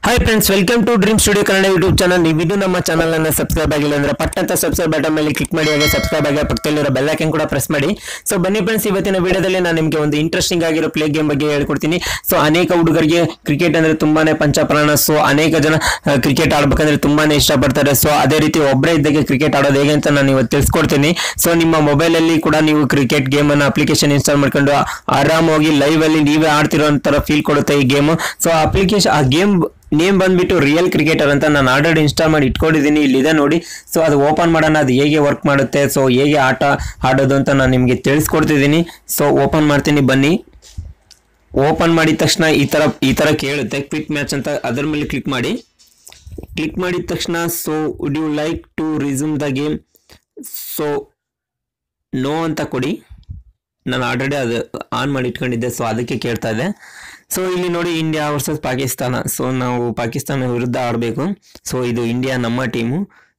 hi friends welcome to dream studio Kannada YouTube channel ನೀವು ಇದು ನಮ್ಮ ಚಾನಲ್ ಅನ್ನ ಸಬ್ಸ್ಕ್ರೈಬ್ ಆಗಿಲ್ಲ ಅಂದ್ರೆ ಪಟ್ಟಂತ ಸಬ್ಸ್ಕ್ರೈಬ್ ಬಟನ್ ಮೇಲೆ ಕ್ಲಿಕ್ ಮಾಡಿ ಹಾಗೆ ಸಬ್ಸ್ಕ್ರೈಬ್ ಆಗಿ ಪಕ್ಕದಲ್ಲಿರೋ ಬೆಲ್ ಐಕನ್ ಕೂಡ ಪ್ರೆಸ್ ಮಾಡಿ ಸೊ ಬನ್ನಿ ಫ್ರೆಂಡ್ಸ್ ಇವತ್ತಿನ ವಿಡಿಯೋದಲ್ಲಿ ನಾನು ನಿಮಗೆ ಒಂದು ಇಂಟ್ರೆಸ್ಟಿಂಗ್ ಆಗಿರೋ ಪ್ಲೇ ಗೇಮ್ ಬಗ್ಗೆ ಹೇಳ್ಕೊಡ್ತೀನಿ ಸೊ ಅನೇಕ ಹುಡುಗರಿಗೆ ಕ್ರಿಕೆಟ್ ಅಂದ್ರೆ ತುಂಬಾನೇ ಪಂಚಪ್ರಾಣ ಸೊ ಅನೇಕ ಜನ ಕ್ರಿಕೆಟ್ ಆಡ್ಬೇಕಂದ್ರೆ ತುಂಬಾನೇ ಇಷ್ಟಪಡ್ತಾರೆ ಸೊ ಅದೇ ರೀತಿ ಒಬ್ಬರೇ ಇದ್ದಾಗೆ ಕ್ರಿಕೆಟ್ ಆಡೋದು ಹೇಗೆ ಅಂತ ನಾನು ಇವತ್ತು ತಿಳಿಸ್ಕೊಡ್ತೀನಿ ಸೊ ನಿಮ್ಮ ಮೊಬೈಲ್ ಅಲ್ಲಿ ಕೂಡ ನೀವು ಕ್ರಿಕೆಟ್ ಗೇಮ್ ಅನ್ನ ಅಪ್ಲಿಕೇಶನ್ ಇನ್ಸ್ಟಾಲ್ ಮಾಡ್ಕೊಂಡು ಆರಾಮಾಗಿ ಲೈವ್ ಅಲ್ಲಿ ನೀವೇ ಆಡ್ತಿರೋ ತರ ಫೀಲ್ ಕೊಡುತ್ತೆ ಈ ಗೇಮ್ ಸೊ ಅಪ್ಲಿಕೇಶನ್ ಆ ಗೇಮ್ ನೇಮ್ ಬಂದ್ಬಿಟ್ಟು ರಿಯಲ್ ಕ್ರಿಕೆಟರ್ ಅಂತ ನಾನು ಆಲ್ರೆಡಿ ಇನ್ಸ್ಟಾಲ್ ಮಾಡಿ ಇಟ್ಕೊಂಡಿದ್ದೀನಿ ಇಲ್ಲಿದೆ ನೋಡಿ ಸೊ ಅದು ಓಪನ್ ಮಾಡೋಣ ಅದು ಹೇಗೆ ವರ್ಕ್ ಮಾಡುತ್ತೆ ಸೊ ಹೇಗೆ ಆಟ ಆಡೋದು ಅಂತ ನಾನು ನಿಮಗೆ ತಿಳಿಸ್ಕೊಡ್ತಿದ್ದೀನಿ ಸೊ ಓಪನ್ ಮಾಡ್ತೀನಿ ಬನ್ನಿ ಓಪನ್ ಮಾಡಿದ ತಕ್ಷಣ ಈ ಥರ ಈ ಥರ ಕೇಳುತ್ತೆ ಕ್ವಿಕ್ ಮ್ಯಾಚ್ ಅಂತ ಅದ್ರ ಮೇಲೆ ಕ್ಲಿಕ್ ಮಾಡಿ ಕ್ಲಿಕ್ ಮಾಡಿದ ತಕ್ಷಣ so would you like to resume the game so no ಅಂತ ಕೊಡಿ ನಾನು ಆಲ್ರೆಡಿ ಅದು ಆನ್ ಮಾಡಿ ಇಟ್ಕೊಂಡಿದ್ದೆ ಸೊ ಅದಕ್ಕೆ ಕೇಳ್ತಾ ಇದೆ ಸೊ ಇಲ್ಲಿ ನೋಡಿ ಇಂಡಿಯಾ ವರ್ಸಸ್ ಪಾಕಿಸ್ತಾನ ಸೊ ನಾವು ಪಾಕಿಸ್ತಾನ ವಿರುದ್ಧ ಆಡಬೇಕು ಸೊ ಇದು ಇಂಡಿಯಾ ನಮ್ಮ ಟೀಮು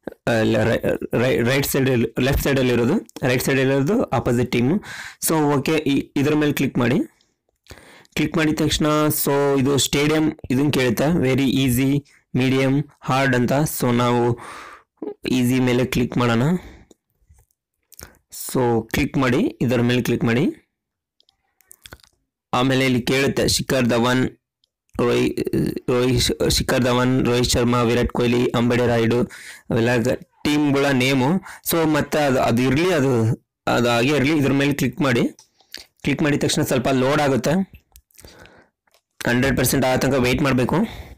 ರೈಟ್ ಸೈಡ್ ಲೆಫ್ಟ್ ಸೈಡಲ್ಲಿ ಇರೋದು ರೈಟ್ ಸೈಡಲ್ಲಿ ಇರೋದು ಆಪೋಸಿಟ್ ಟೀಮು ಸೊ ಓಕೆ ಇದ್ರ ಮೇಲೆ ಕ್ಲಿಕ್ ಮಾಡಿ ಕ್ಲಿಕ್ ಮಾಡಿದ ತಕ್ಷಣ ಸೊ ಇದು ಸ್ಟೇಡಿಯಂ ಇದನ್ನು ಕೇಳುತ್ತೆ ವೆರಿ ಈಸಿ ಮೀಡಿಯಮ್ ಹಾರ್ಡ್ ಅಂತ ಸೊ ನಾವು ಈಸಿ ಮೇಲೆ ಕ್ಲಿಕ್ ಮಾಡೋಣ ಸೊ ಕ್ಲಿಕ್ ಮಾಡಿ ಇದರ ಮೇಲೆ ಕ್ಲಿಕ್ ಮಾಡಿ ಆಮೇಲೆ ಇಲ್ಲಿ ಕೇಳುತ್ತೆ ಶಿಖರ್ ಧವನ್ ರೋಹಿ ರೋಹಿತ್ ಶಿಖರ್ ಧವನ್ ರೋಹಿತ್ ಶರ್ಮಾ ವಿರಾಟ್ ಕೊಹ್ಲಿ ಅಂಬಡೆ ರಾಯ್ಡು ಅವೆಲ್ಲ ಟೀಮ್ಗಳ ನೇಮು ಸೊ ಮತ್ತೆ ಅದು ಅದು ಇರಲಿ ಅದು ಅದು ಹಾಗೆ ಇರಲಿ ಇದ್ರ ಮೇಲೆ ಕ್ಲಿಕ್ ಮಾಡಿ ಕ್ಲಿಕ್ ಮಾಡಿದ ತಕ್ಷಣ ಸ್ವಲ್ಪ ಲೋಡ್ ಆಗುತ್ತೆ ಹಂಡ್ರೆಡ್ ಪರ್ಸೆಂಟ್ ಆ ತನಕ ವೆಯ್ಟ್ ಮಾಡಬೇಕು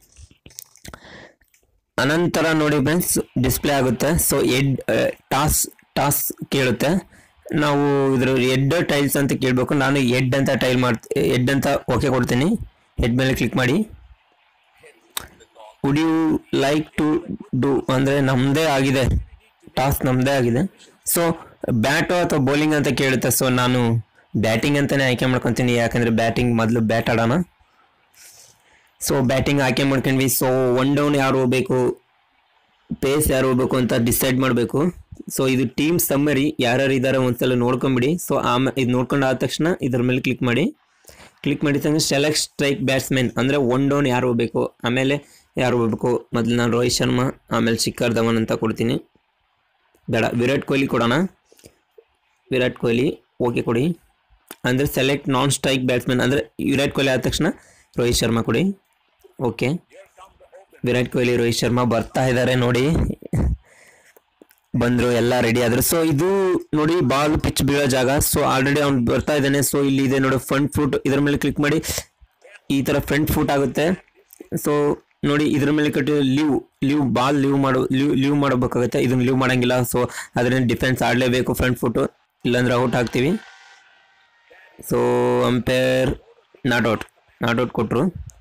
ಅನಂತರ ನೋಡಿ ಫ್ರೆಂಡ್ಸ್ ಡಿಸ್ಪ್ಲೇ ಆಗುತ್ತೆ ಸೊ ಎಡ್ ಟಾಸ್ ಟಾಸ್ ಕೇಳುತ್ತೆ ನಾವು ಇದ್ರ ಎಡ್ ಟೈಲ್ಸ್ ಅಂತ ಕೇಳಬೇಕು ನಾನು ಎಡ್ ಅಂತ ಟೈಲ್ ಮಾಡ್ತಿ ಎಡ್ ಅಂತ ಓಕೆ ಕೊಡ್ತೀನಿ ಎಡ್ ಮೇಲೆ ಕ್ಲಿಕ್ ಮಾಡಿ would you like to do ಅಂದರೆ ನಮ್ಮದೇ ಆಗಿದೆ ಟಾಸ್ ನಮ್ಮದೇ ಆಗಿದೆ ಸೊ ಬ್ಯಾಟು ಅಥವಾ ಬೌಲಿಂಗ್ ಅಂತ ಕೇಳುತ್ತೆ ಸೊ ನಾನು ಬ್ಯಾಟಿಂಗ್ ಅಂತಲೇ ಆಯ್ಕೆ ಮಾಡ್ಕೊತೀನಿ ಯಾಕಂದರೆ ಬ್ಯಾಟಿಂಗ್ ಮೊದಲು ಬ್ಯಾಟ್ ಆಡೋಣ ಸೊ ಬ್ಯಾಟಿಂಗ್ ಆಯ್ಕೆ ಮಾಡ್ಕೊಂಡ್ವಿ ಸೊ ಒನ್ ಡೌನ್ ಯಾರು ಹೋಗ್ಬೇಕು ಪೇಸ್ ಯಾರು ಹೋಗ್ಬೇಕು ಅಂತ ಡಿಸೈಡ್ ಮಾಡಬೇಕು ಸೊ ಇದು ಟೀಮ್ ಸಮ್ಮರಿ ಯಾರ್ಯಾರು ಇದ್ದಾರೆ ಒಂದ್ಸಲ ನೋಡ್ಕೊಂಬಿಡಿ ಸೊ ಆಮೇಲೆ ಇದು ನೋಡ್ಕೊಂಡು ಆದ ತಕ್ಷಣ ಇದ್ರ ಮೇಲೆ ಕ್ಲಿಕ್ ಮಾಡಿ ಕ್ಲಿಕ್ ಮಾಡಿದ ತಕ್ಷಣ ಸೆಲೆಕ್ಟ್ ಸ್ಟ್ರೈಕ್ ಬ್ಯಾಟ್ಸ್ಮನ್ ಅಂದರೆ ಒನ್ ಡೌನ್ ಯಾರು ಹೋಗ್ಬೇಕು ಆಮೇಲೆ ಯಾರು ಹೋಗ್ಬೇಕು ಮೊದಲು ನಾನು ರೋಹಿತ್ ಶರ್ಮಾ ಆಮೇಲೆ ಶಿಖರ್ ಧವನ್ ಅಂತ ಕೊಡ್ತೀನಿ ಬೇಡ ವಿರಾಟ್ ಕೊಹ್ಲಿ ಕೊಡೋಣ ವಿರಾಟ್ ಕೊಹ್ಲಿ ಓಕೆ ಕೊಡಿ ಅಂದರೆ ಸೆಲೆಕ್ಟ್ ನಾನ್ ಸ್ಟ್ರೈಕ್ ಬ್ಯಾಟ್ಸ್ಮನ್ ಅಂದರೆ ವಿರಾಟ್ ಕೊಹ್ಲಿ ಆದ ತಕ್ಷಣ ರೋಹಿತ್ ಶರ್ಮಾ ಕೊಡಿ ಓಕೆ ವಿರಾಟ್ ಕೊಹ್ಲಿ ರೋಹಿತ್ ಶರ್ಮಾ ಬರ್ತಾ ಇದ್ದಾರೆ ನೋಡಿ ಬಂದರು ಎಲ್ಲ ರೆಡಿ ಆದರು ಸೊ ಇದು ನೋಡಿ ಬಾಲ್ ಪಿಚ್ ಬೀಳೋ ಜಾಗ ಸೊ ಆಲ್ರೆಡಿ ಅವ್ನು ಬರ್ತಾ ಇದ್ದಾನೆ ಸೊ ಇಲ್ಲಿ ಇದೆ ನೋಡಿ ಫ್ರಂಟ್ ಫುಟ್ ಇದ್ರ ಮೇಲೆ ಕ್ಲಿಕ್ ಮಾಡಿ ಈ ಥರ ಫ್ರಂಟ್ ಫುಟ್ ಆಗುತ್ತೆ ಸೊ ನೋಡಿ ಇದ್ರ ಮೇಲೆ ಕಟ್ಟಿ ಲೀವ್ ಲೀವ್ ಬಾಲ್ ಲೀವ್ ಮಾಡೋ ಲೀವ್ ಲೀವ್ ಮಾಡಬೇಕಾಗುತ್ತೆ ಇದನ್ನ ಲೀವ್ ಮಾಡಂಗಿಲ್ಲ ಸೊ ಅದರಿಂದ ಡಿಫೆನ್ಸ್ ಆಡಲೇಬೇಕು ಫ್ರಂಟ್ ಫುಟು ಇಲ್ಲಾಂದ್ರೆ ಔಟ್ ಆಗ್ತೀವಿ so umpire not out not out ಕೊಟ್ಟರು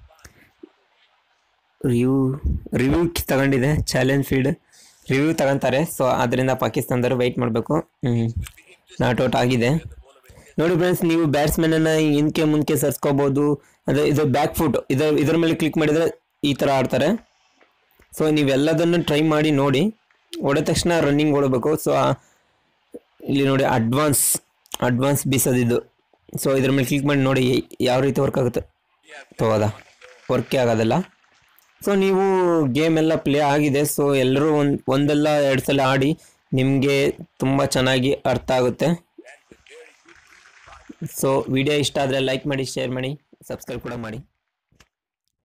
ರಿವ್ಯೂ ರಿವ್ಯೂ ತಗೊಂಡಿದೆ ಚಾಲೆಂಜ್ ಫೀಲ್ಡ್ ರಿವ್ಯೂ ತಗೊಂತಾರೆ ಸೊ ಅದರಿಂದ ಪಾಕಿಸ್ತಾನದವರು ವೆಯ್ಟ್ ಮಾಡಬೇಕು ನಾಟ್ ಔಟ್ ಆಗಿದೆ ನೋಡಿ ಫ್ರೆಂಡ್ಸ್ ನೀವು ಬ್ಯಾಟ್ಸ್ಮನನ್ನು ಹಿಂದಕ್ಕೆ ಮುಂದಕ್ಕೆ ಸರ್ಸ್ಕೋಬೋದು ಅಂದರೆ ಇದು ಬ್ಯಾಕ್ ಫುಟ್ ಇದರ ಇದ್ರ ಮೇಲೆ ಕ್ಲಿಕ್ ಮಾಡಿದರೆ ಈ ಥರ ಆಡ್ತಾರೆ ಸೊ ನೀವೆಲ್ಲದನ್ನು ಟ್ರೈ ಮಾಡಿ ನೋಡಿ ಹೊಡೆದ ತಕ್ಷಣ ರನ್ನಿಂಗ್ ಓಡಬೇಕು ಸೊ ಇಲ್ಲಿ ನೋಡಿ ಅಡ್ವಾನ್ಸ್ ಅಡ್ವಾನ್ಸ್ ಬೀಸೋದಿದ್ದು ಸೊ ಇದ್ರ ಮೇಲೆ ಕ್ಲಿಕ್ ಮಾಡಿ ನೋಡಿ ಯಾವ ರೀತಿ ವರ್ಕ್ ಆಗುತ್ತೆ ತಗೋದ ವರ್ಕೇ ಆಗೋದಿಲ್ಲ ಸೊ ನೀವು ಗೇಮ್ ಎಲ್ಲ ಪ್ಲೇ ಆಗಿದೆ ಸೊ ಎಲ್ಲರೂ ಒಂದು ಒಂದಲ್ಲ ಎರಡು ಸಲ ಆಡಿ ನಿಮಗೆ ತುಂಬ ಚೆನ್ನಾಗಿ ಅರ್ಥ ಆಗುತ್ತೆ ಸೊ ವಿಡಿಯೋ ಇಷ್ಟ ಆದರೆ ಲೈಕ್ ಮಾಡಿ ಶೇರ್ ಮಾಡಿ ಸಬ್ಸ್ಕ್ರೈಬ್ ಕೂಡ ಮಾಡಿ